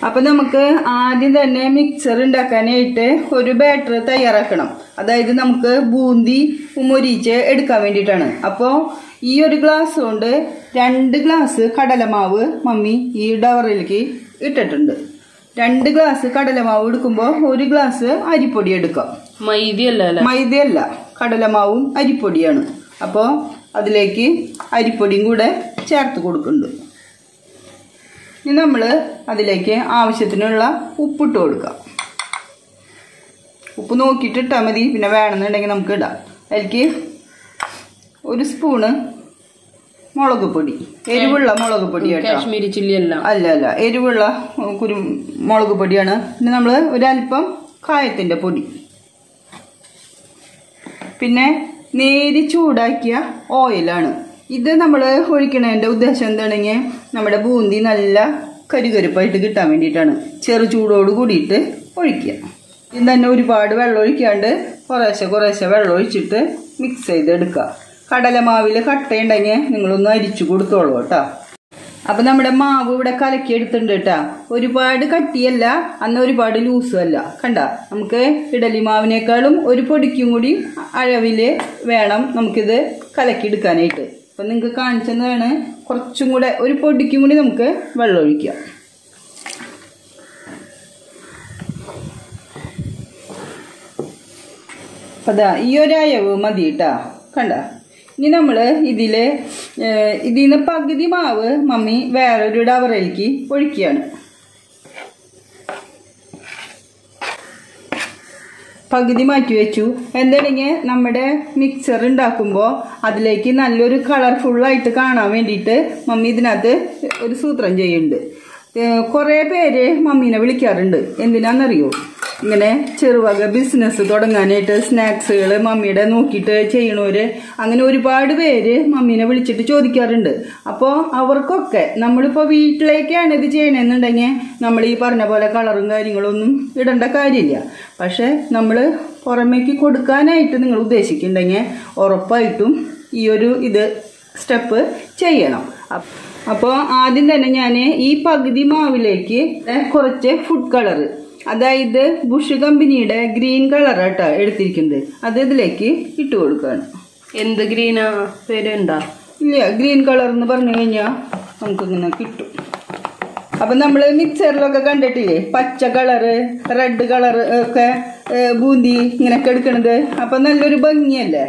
അപ്പൊ നമുക്ക് ആദ്യം തന്നെ മിക്സർ ഉണ്ടാക്കാനായിട്ട് ഒരു ബാറ്റർ തയ്യാറാക്കണം അതായത് നമുക്ക് ബൂന്തി മൊരിച്ച് എടുക്കാൻ വേണ്ടിയിട്ടാണ് അപ്പോൾ ഈ ഒരു ഗ്ലാസ് കൊണ്ട് രണ്ട് ഗ്ലാസ് കടലമാവ് മമ്മി ഈ ഡവറിലേക്ക് ഇട്ടിട്ടുണ്ട് രണ്ട് ഗ്ലാസ് കടലമാവ് എടുക്കുമ്പോൾ ഒരു ഗ്ലാസ് അരിപ്പൊടി എടുക്കാം മൈദയല്ല അല്ലേ മൈദയല്ല കടലമാവും അരിപ്പൊടിയാണ് അപ്പോൾ അതിലേക്ക് അരിപ്പൊടിയും കൂടെ ചേർത്ത് കൊടുക്കുന്നുണ്ട് ഇനി നമ്മൾ അതിലേക്ക് ആവശ്യത്തിനുള്ള ഉപ്പിട്ട് കൊടുക്കാം ഉപ്പ് നോക്കിയിട്ട് ഇട്ടാൽ മതി പിന്നെ വേണമെന്നുണ്ടെങ്കിൽ നമുക്ക് ഇടാം അതിലേക്ക് ഒരു സ്പൂണ് മുളക് പൊടി എരിവുള്ള മുളക് പൊടി കേട്ടോ കാശ്മീരി ചില്ലി അല്ല അല്ല അല്ല എരിവുള്ള കുരു മുളക് പൊടിയാണ് പിന്നെ നമ്മൾ ഒരല്പം കായത്തിൻ്റെ പൊടി പിന്നെ നേരി ചൂടാക്കിയ ഓയിലാണ് ഇത് നമ്മൾ ഒഴിക്കണതിൻ്റെ ഉദ്ദേശം എന്താണെങ്കിൽ നമ്മുടെ ബൂന്തി നല്ല കരുകരുപ്പായിട്ട് കിട്ടാൻ വേണ്ടിയിട്ടാണ് ചെറു ചൂടോട് കൂടിയിട്ട് ഒഴിക്കുക ഇത് തന്നെ ഒരുപാട് വെള്ളം ഒഴിക്കാണ്ട് കുറേശ്ശെ കുറേശ്ശെ വെള്ളം ഒഴിച്ചിട്ട് മിക്സ് ചെയ്തെടുക്കുക കടലമാവിൽ കട്ടയുണ്ടെങ്കിൽ നിങ്ങളൊന്ന് അരിച്ചു കൊടുത്തോളൂ കേട്ടോ അപ്പൊ നമ്മുടെ മാവ് ഇവിടെ കലക്കി എടുത്തിട്ടുണ്ട് കേട്ടാ ഒരുപാട് കട്ടിയല്ല അന്ന് ഒരുപാട് ലൂസും അല്ല കണ്ട നമുക്ക് ഇഡലി മാവിനേക്കാളും ഒരു പൊടിക്കും കൂടി അഴവില് വേണം നമുക്കിത് കലക്കി എടുക്കാനായിട്ട് അപ്പൊ നിങ്ങൾക്ക് കാണിച്ചതാണ് കുറച്ചും കൂടെ ഒരു പൊടിക്കും കൂടി നമുക്ക് വെള്ളം ഒഴിക്കാം അപ്പൊ ദാ ഈ ഒരു അയവ് മതി കേട്ടാ കണ്ട ഇനി നമ്മൾ ഇതിൽ ഇതിൽ നിന്ന് പകുതി മാവ് മമ്മി വേറൊരു ഡവറിലേക്ക് ഒഴിക്കുകയാണ് പകുതി മാറ്റി വെച്ചു എന്താണെങ്കിൽ നമ്മുടെ മിക്സർ ഉണ്ടാക്കുമ്പോൾ അതിലേക്ക് നല്ലൊരു കളർഫുള്ളായിട്ട് കാണാൻ വേണ്ടിയിട്ട് മമ്മി ഇതിനകത്ത് ഒരു സൂത്രം ചെയ്യുന്നുണ്ട് കുറേ പേര് മമ്മീനെ വിളിക്കാറുണ്ട് എന്തിനാണെന്നറിയോ ഇങ്ങനെ ചെറുവക ബിസിനസ് തുടങ്ങാനായിട്ട് സ്നാക്സുകൾ മമ്മിയുടെ നോക്കിയിട്ട് ചെയ്യണവര് അങ്ങനെ ഒരുപാട് പേര് മമ്മീനെ വിളിച്ചിട്ട് ചോദിക്കാറുണ്ട് അപ്പോൾ അവർക്കൊക്കെ നമ്മളിപ്പോൾ വീട്ടിലേക്കാണ് ഇത് ചെയ്യണമെന്നുണ്ടെങ്കിൽ നമ്മൾ ഈ പറഞ്ഞ പോലെ കളറും കാര്യങ്ങളൊന്നും ഇടേണ്ട കാര്യമില്ല പക്ഷെ നമ്മൾ പുറമേക്ക് കൊടുക്കാനായിട്ട് നിങ്ങൾ ഉദ്ദേശിക്കുന്നുണ്ടെങ്കിൽ ഉറപ്പായിട്ടും ഈ ഒരു ഇത് സ്റ്റെപ്പ് ചെയ്യണം അപ്പ് അപ്പോൾ ആദ്യം തന്നെ ഞാൻ ഈ പകുതി മാവിലേക്ക് കുറച്ച് ഫുഡ് കളർ അതായത് ബുഷ് കമ്പനിയുടെ ഗ്രീൻ കളർ ആട്ടോ എടുത്തിരിക്കുന്നത് അത് ഇതിലേക്ക് ഇട്ട് കൊടുക്കുകയാണ് എന്ത് ഗ്രീനാ പേരുണ്ടോ ഇല്ല ഗ്രീൻ കളർ എന്ന് പറഞ്ഞു കഴിഞ്ഞാൽ നമുക്കിങ്ങനെ കിട്ടും അപ്പം നമ്മൾ മിക്സറിലൊക്കെ കണ്ടിട്ടില്ലേ പച്ച കളറ് റെഡ് കളർ ഒക്കെ ഏ, ബൂന്തി ഇങ്ങനെയൊക്കെ എടുക്കണത് അപ്പം നല്ലൊരു ഭംഗിയല്ലേ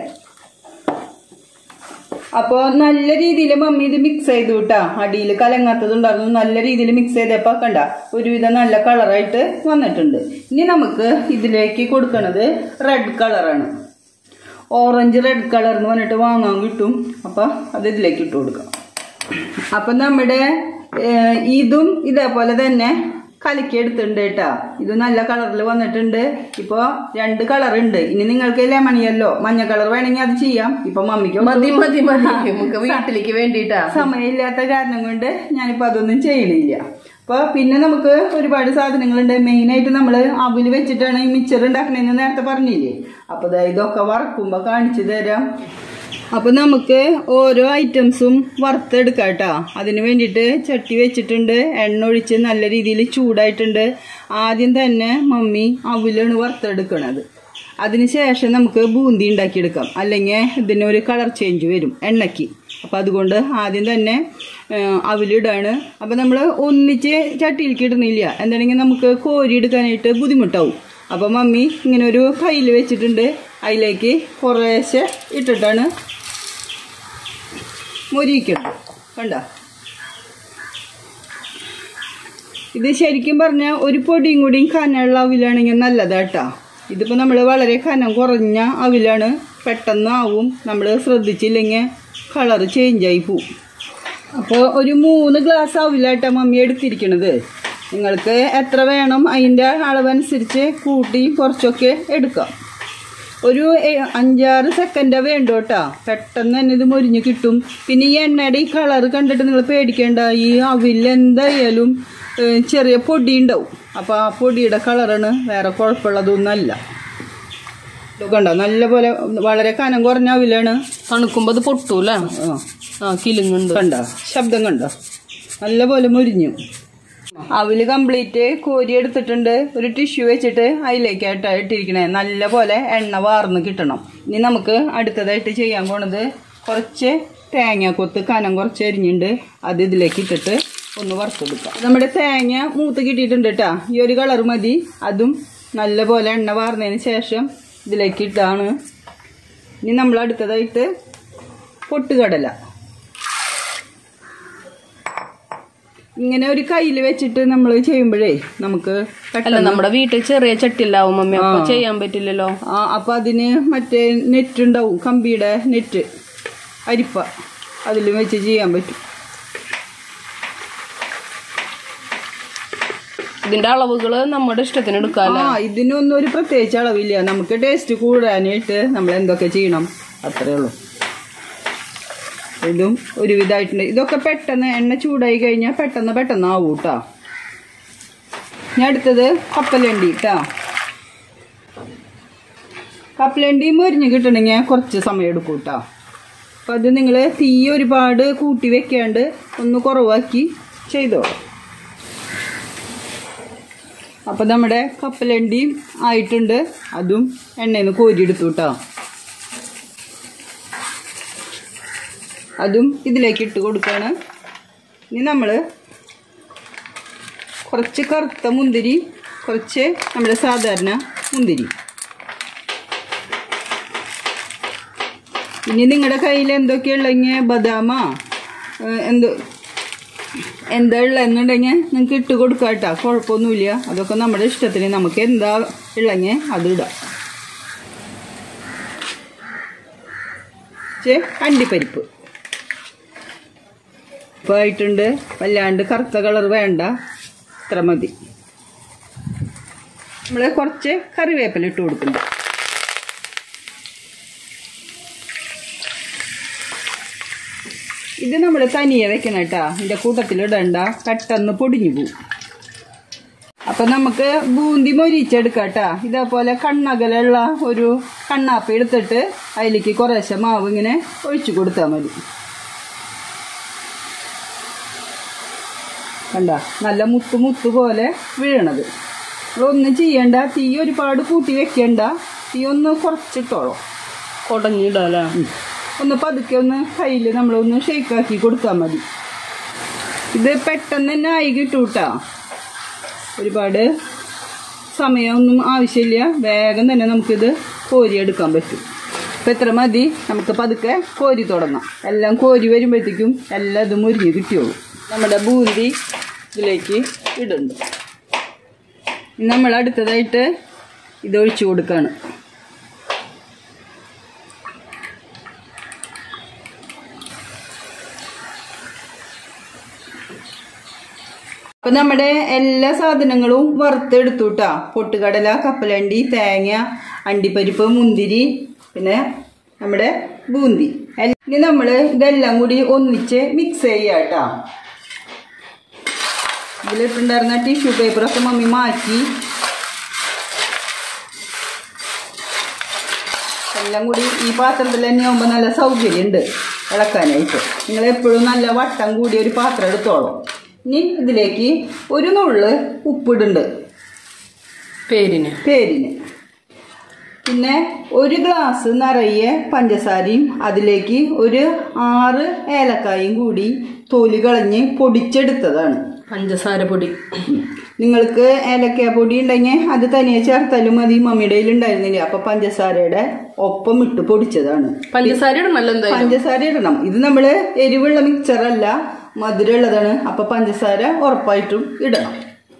അപ്പോൾ നല്ല രീതിയിൽ മമ്മി ഇത് മിക്സ് ചെയ്തു കേട്ടാ അടിയിൽ കലങ്ങാത്തതുണ്ടായിരുന്നു നല്ല രീതിയിൽ മിക്സ് ചെയ്തപ്പോൾ കണ്ട ഒരുവിധം നല്ല കളറായിട്ട് വന്നിട്ടുണ്ട് ഇനി നമുക്ക് ഇതിലേക്ക് കൊടുക്കണത് റെഡ് കളറാണ് ഓറഞ്ച് റെഡ് കളർ എന്ന് പറഞ്ഞിട്ട് വാങ്ങാൻ കിട്ടും അപ്പം അത് ഇതിലേക്ക് ഇട്ട് കൊടുക്കാം അപ്പം നമ്മുടെ ഏഹ്, ഇതും ഇതേപോലെ തന്നെ കലക്കി എടുത്തിട്ടുണ്ട് കേട്ടാ ഇത് നല്ല കളറിൽ വന്നിട്ടുണ്ട് ഇപ്പോൾ രണ്ട് കളർ ഉണ്ട് ഇനി നിങ്ങൾക്ക് ലെമണിയല്ലോ മഞ്ഞ കളർ വേണമെങ്കിൽ അത് ചെയ്യാം ഇപ്പൊ മമ്മിക്ക് മതി മതി മതി നമുക്ക് വീട്ടിലേക്ക് വേണ്ടിട്ടാ സമയമില്ലാത്ത കാരണം കൊണ്ട് ഞാനിപ്പോ അതൊന്നും ചെയ്യണില്ല അപ്പൊ പിന്നെ നമുക്ക് ഒരുപാട് സാധനങ്ങളുണ്ട് മെയിൻ ആയിട്ട് നമ്മൾ അവില് വെച്ചിട്ടാണ് ഈ മിച്ചർ ഉണ്ടാക്കണേന്ന് നേരത്തെ പറഞ്ഞില്ലേ അപ്പൊ ദാ ഇതൊക്കെ വറക്കുമ്പോ കാണിച്ചു തരാം അപ്പൊ നമുക്ക് ഓരോ ഐറ്റംസും വറുത്തെടുക്കാം കേട്ടോ അതിന് വേണ്ടിയിട്ട് ചട്ടി വെച്ചിട്ടുണ്ട് എണ്ണ ഒഴിച്ച് നല്ല രീതിയിൽ ചൂടായിട്ടുണ്ട് ആദ്യം തന്നെ മമ്മി അവിലാണ് വറുത്തെടുക്കണത് അതിനുശേഷം നമുക്ക് ബൂന്തി ഉണ്ടാക്കിയെടുക്കാം അല്ലെങ്കിൽ ഇതിന് ഒരു കളർ ചേഞ്ച് വരും എണ്ണയ്ക്ക് അപ്പം അതുകൊണ്ട് ആദ്യം തന്നെ ആ, അവിലിടാണ് അപ്പം നമ്മൾ ഒന്നിച്ച് ചട്ടിയിലേക്ക് ഇടുന്നില്ല എന്താണെങ്കിൽ നമുക്ക് കോരി എടുക്കാനായിട്ട് ബുദ്ധിമുട്ടാവും അപ്പം മമ്മി ഇങ്ങനെ ഒരു കയ്യിൽ വെച്ചിട്ടുണ്ട് അതിലേക്ക് കുറേശ്ശെ ഇട്ടിട്ടാണ് മൊരിയിക്കണം കണ്ട ഇത് ശരിക്കും പറഞ്ഞാൽ ഒരു പൊടിയും കൂടിയും കനമുള്ള അവിലാണെങ്കിൽ നല്ലതാട്ടാ ഇതിപ്പോൾ നമ്മൾ വളരെ കനം കുറഞ്ഞ അവിലാണ് പെട്ടെന്ന് ആവും നമ്മൾ ശ്രദ്ധിച്ചില്ലെങ്കിൽ കളറ് ചേഞ്ചായി പോവും അപ്പോൾ ഒരു മൂന്ന് ഗ്ലാസ് അവിലാട്ടാ മമ്മി എടുത്തിരിക്കണത് നിങ്ങൾക്ക് എത്ര വേണം അതിൻ്റെ അളവനുസരിച്ച് കൂട്ടി കുറച്ചൊക്കെ എടുക്കാം ഒരു എ- അഞ്ചാറ് സെക്കൻഡേ വേണ്ടു കേട്ടാ പെട്ടെന്ന് തന്നെ ഇത് മൊരിഞ്ഞ് കിട്ടും പിന്നെ ഈ എണ്ണയുടെ ഈ കളർ കണ്ടിട്ട് നിങ്ങൾ പേടിക്കേണ്ട ഈ അവിൽ എന്തായാലും ഏ, ചെറിയ പൊടി ഉണ്ടാവും അപ്പോൾ ആ പൊടിയുടെ കളറാണ് വേറെ കുഴപ്പമുള്ളതൊന്നല്ല ഇത് കണ്ടോ നല്ല പോലെ വളരെ കനം കുറഞ്ഞ അവിലാണ് തണുക്കുമ്പോ അത് പൊട്ടൂല ആ ആ കിലുങ്ങുണ്ട് കണ്ടോ ശബ്ദം കണ്ടോ നല്ല പോലെ മൊരിഞ്ഞു അവല് കംപ്ലീറ്റ് കോരി എടുത്തിട്ടുണ്ട് ഒരു ടിഷ്യൂ വെച്ചിട്ട് അതിലേക്കായിട്ട് ഇട്ടിരിക്കണേ നല്ല പോലെ എണ്ണ വാർന്ന് കിട്ടണം ഇനി നമുക്ക് അടുത്തതായിട്ട് ചെയ്യാൻ പോണത് കുറച്ച് തേങ്ങാക്കൊത്ത് കനം കുറച്ച് അരിഞ്ഞുണ്ട് അത് ഇതിലേക്ക് ഇട്ടിട്ട് ഒന്ന് വറുത്തെടുക്കാം നമ്മുടെ തേങ്ങ മൂത്ത് കിട്ടിയിട്ടുണ്ട് കേട്ടാ ഈ ഒരു കളർ മതി അതും നല്ല പോലെ എണ്ണ വാർന്നതിന് ശേഷം ഇതിലേക്ക് ഇട്ടാണ് ഇനി നമ്മൾ അടുത്തതായിട്ട് പൊട്ടുകടല ഇങ്ങനെ ഒരു കയ്യിൽ വെച്ചിട്ട് നമ്മൾ ചെയ്യുമ്പോഴേ നമുക്ക് അല്ല പെട്ടെന്ന് നമ്മുടെ വീട്ടിൽ ചെറിയ ചട്ടില്ലാവും മമ്മി അപ്പൊ ചെയ്യാൻ പറ്റില്ലല്ലോ ആ അപ്പൊ അതിന് മറ്റേ നെറ്റ് ഉണ്ടാവും കമ്പിയുടെ നെറ്റ് അരിപ്പ അതിൽ വെച്ച് ചെയ്യാൻ പറ്റും ഇതിന്റെ അളവുകള് നമ്മുടെ ഇഷ്ടത്തിന് എടുക്കാം ആ ഇതിനൊന്നും ഒരു പ്രത്യേകിച്ച് അളവില്ല നമുക്ക് ടേസ്റ്റ് കൂടാനായിട്ട് നമ്മൾ എന്തൊക്കെ ചെയ്യണം അത്രേ ഉള്ളൂ ഇതും ഒരുവിധമായിട്ടുണ്ട് ഇതൊക്കെ പെട്ടെന്ന് എണ്ണ ചൂടായി കഴിഞ്ഞാൽ പെട്ടെന്ന് പെട്ടെന്ന് ആവും കേട്ടോ ഞാൻ അടുത്തത് കപ്പലണ്ടി കേട്ടോ കപ്പലണ്ടി മൊരിഞ്ഞ് കിട്ടണമെങ്കിൽ കുറച്ച് സമയം എടുക്കും കേട്ടോ അപ്പം അത് നിങ്ങൾ തീ ഒരുപാട് കൂട്ടി വെക്കാണ്ട് ഒന്ന് കുറവാക്കി ചെയ്തോളൂ അപ്പം നമ്മുടെ കപ്പലണ്ടിയും ആയിട്ടുണ്ട് അതും എണ്ണയിൽ നിന്ന് കോരിയെടുത്തു കേട്ടോ അതും ഇതിലേക്ക് ഇട്ട് കൊടുക്കുകയാണ് ഇനി നമ്മൾ കുറച്ച് കറുത്ത മുന്തിരി കുറച്ച് നമ്മുടെ സാധാരണ മുന്തിരി ഇനി നിങ്ങളുടെ കയ്യിൽ എന്തൊക്കെയുള്ളെങ്കിൽ ബദാമ എന്തോ എന്താ ഉള്ളതെന്നുണ്ടെങ്കിൽ നിങ്ങൾക്ക് ഇട്ട് കൊടുക്കാം കേട്ടോ കുഴപ്പമൊന്നുമില്ല അതൊക്കെ നമ്മുടെ ഇഷ്ടത്തിന് നമുക്ക് എന്താ ഉള്ളെങ്കിൽ അത് ഇടാം ചേ അണ്ടിപ്പരിപ്പ് ഇപ്പോൾ ആയിട്ടുണ്ട് വല്ലാണ്ട് കറുത്ത കളർ വേണ്ട ഇത്ര മതി നമ്മൾ കുറച്ച് കറിവേപ്പില ഇട്ട് കൊടുക്കുന്നുണ്ട് ഇത് നമ്മൾ തനിയെ വെക്കണം കേട്ടാ ഇതിൻ്റെ കൂട്ടത്തിൽ ഇടണ്ട പെട്ടെന്ന് പൊടിഞ്ഞു പോവും അപ്പം നമുക്ക് ബൂന്തി മൊരിച്ചെടുക്കാം കേട്ടാ ഇതേപോലെ കണ്ണകലുള്ള ഒരു കണ്ണാപ്പ എടുത്തിട്ട് അതിലേക്ക് കുറേശ്ശെ മാവ് ഇങ്ങനെ ഒഴിച്ചു കൊടുത്താൽ മതി കണ്ട നല്ല മുത്ത് മുത്ത് പോലെ വീഴണത് ഒന്നും ചെയ്യണ്ട തീ ഒരുപാട് കൂട്ടി വെക്കണ്ട തീ ഒന്ന് കുറച്ചിട്ടോളൂ കൊടഞ്ഞിടാല്ലേ ഉം. ഒന്ന് പതുക്കെ ഒന്ന് കയ്യിൽ നമ്മളൊന്ന് ഷേക്കാക്കി കൊടുത്താൽ മതി ഇത് പെട്ടെന്ന് തന്നെ ആയി കിട്ടൂട്ടാ ഒരുപാട് സമയമൊന്നും ആവശ്യമില്ല വേഗം തന്നെ നമുക്കിത് കോരിയെടുക്കാൻ പറ്റും ഇപ്പം എത്ര മതി നമുക്ക് പതുക്കെ കോരി തുടങ്ങാം എല്ലാം കോരി വരുമ്പോഴത്തേക്കും എല്ലാം ഇത് മുരിഞ്ഞ് കിട്ടിയോളൂ നമ്മുടെ ബൂന്തി ഇതിലേക്ക് ഇടുന്നുണ്ട് ഇനി നമ്മൾ അടുത്തതായിട്ട് ഇത് ഒഴിച്ചു കൊടുക്കുകയാണ് അപ്പൊ നമ്മുടെ എല്ലാ സാധനങ്ങളും വറുത്തെടുത്തു കേട്ടാ പൊട്ടുകടല കപ്പലണ്ടി തേങ്ങ അണ്ടിപ്പരിപ്പ് മുന്തിരി പിന്നെ നമ്മുടെ ബൂന്തി എൽ- ഇനി നമ്മൾ ഇതെല്ലാം കൂടി ഒന്നിച്ച് മിക്സ് ചെയ്യാം കേട്ടാ ഇതിലിട്ടുണ്ടായിരുന്ന ടിഷ്യൂ പേപ്പറൊക്കെ മമ്മി മാറ്റി എല്ലാം കൂടി ഈ പാത്രത്തിൽ തന്നെ ആകുമ്പോൾ നല്ല സൗകര്യമുണ്ട് ഇളക്കാനായിട്ട് നിങ്ങൾ എപ്പോഴും നല്ല വട്ടം കൂടി ഒരു പാത്രം എടുത്തോളൂ ഇനി ഇതിലേക്ക് ഒരു നുള്ള് ഉപ്പിടുണ്ട് പേരിന് പേരിന് പിന്നെ ഒരു ഗ്ലാസ് നിറയെ പഞ്ചസാരയും അതിലേക്ക് ഒരു ആറ് ഏലക്കായും കൂടി തൊലി കളഞ്ഞ് പൊടിച്ചെടുത്തതാണ് പഞ്ചസാര പൊടി നിങ്ങൾക്ക് ഏലക്ക പൊടി ഉണ്ടെങ്കിൽ അത് തനിയെ ചേർത്താലും മതി മമ്മിയുടെ കയ്യിൽ ഉണ്ടായിരുന്നില്ല അപ്പൊ പഞ്ചസാരയുടെ ഒപ്പം ഇട്ട് പൊടിച്ചതാണ് പഞ്ചസാര ഇടണല്ലോ എന്തായാലും പഞ്ചസാര ഇടണം ഇത് നമ്മള് എരിവുള്ള മിക്സർ അല്ല മധുരമുള്ളതാണ് അപ്പൊ പഞ്ചസാര ഉറപ്പായിട്ടും ഇടണം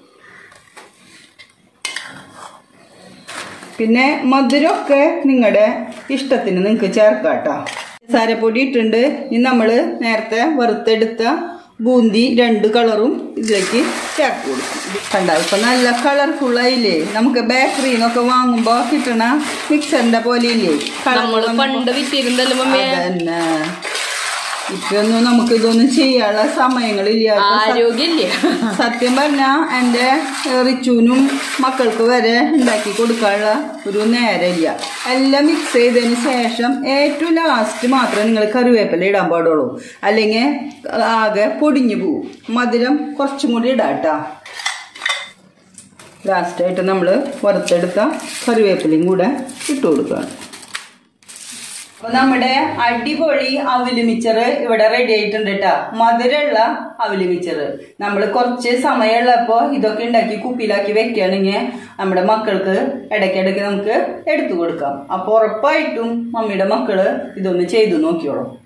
പിന്നെ മധുരമൊക്കെ നിങ്ങളുടെ ഇഷ്ടത്തിന് നിങ്ങൾക്ക് ചേർക്കാം കേട്ടോ പഞ്ചസാരപ്പൊടി ഇട്ടുണ്ട് ഇനി നമ്മൾ നേരത്തെ വറുത്തെടുത്ത ബൂന്തി രണ്ട് കളറും ഇതിലേക്ക് ചേർത്ത് കൊടുക്കും കണ്ട ഇപ്പൊ നല്ല കളർഫുൾ ആയില്ലേ നമുക്ക് ബേക്കറിയിൽ നിന്നൊക്കെ വാങ്ങുമ്പോ കിട്ടണ മിക്സറിന്റെ പോലെ ഇല്ലേ നമ്മള് പണ്ട് വിറ്റിരുന്നല്ലോ മമ്മി അതന്നെ ഇപ്പൊന്നും നമുക്ക് ഇതൊന്നും ചെയ്യാനുള്ള സമയങ്ങളില്ല ഇപ്പൊ സ- ആരോഗ്യമില്ല സത്യം പറഞ്ഞ എൻ്റെ റിച്ചുവിനും മക്കൾക്ക് വരെ ഉണ്ടാക്കി കൊടുക്കാനുള്ള ഒരു നേരമില്ല എല്ലാം മിക്സ് ചെയ്തതിന് ശേഷം ഏറ്റവും ലാസ്റ്റ് മാത്രമേ നിങ്ങൾ കറിവേപ്പില ഇടാൻ പാടുള്ളൂ അല്ലെങ്കിൽ ആകെ പൊടിഞ്ഞു പോവും മധുരം കുറച്ചും കൂടി ഇടാം കേട്ടോ ലാസ്റ്റായിട്ട് നമ്മൾ വറുത്തെടുത്ത കറിവേപ്പിലയും കൂടെ ഇട്ട് കൊടുക്കുക അപ്പൊ നമ്മുടെ അടിപൊളി അവല് മിച്ചറ് ഇവിടെ റെഡി ആയിട്ടുണ്ട് കേട്ടാ മധുരമുള്ള അവല് മിച്ചറ് നമ്മൾ കുറച്ച് സമയമുള്ളപ്പോ ഇതൊക്കെ ഉണ്ടാക്കി കുപ്പിയിലാക്കി വെക്കുകയാണെങ്കിൽ നമ്മുടെ മക്കൾക്ക് ഇടയ്ക്കിടയ്ക്ക് നമുക്ക് എടുത്തു കൊടുക്കാം അപ്പൊ ഉറപ്പായിട്ടും മമ്മിയുടെ മക്കള് ഇതൊന്ന് ചെയ്തു നോക്കിയോളും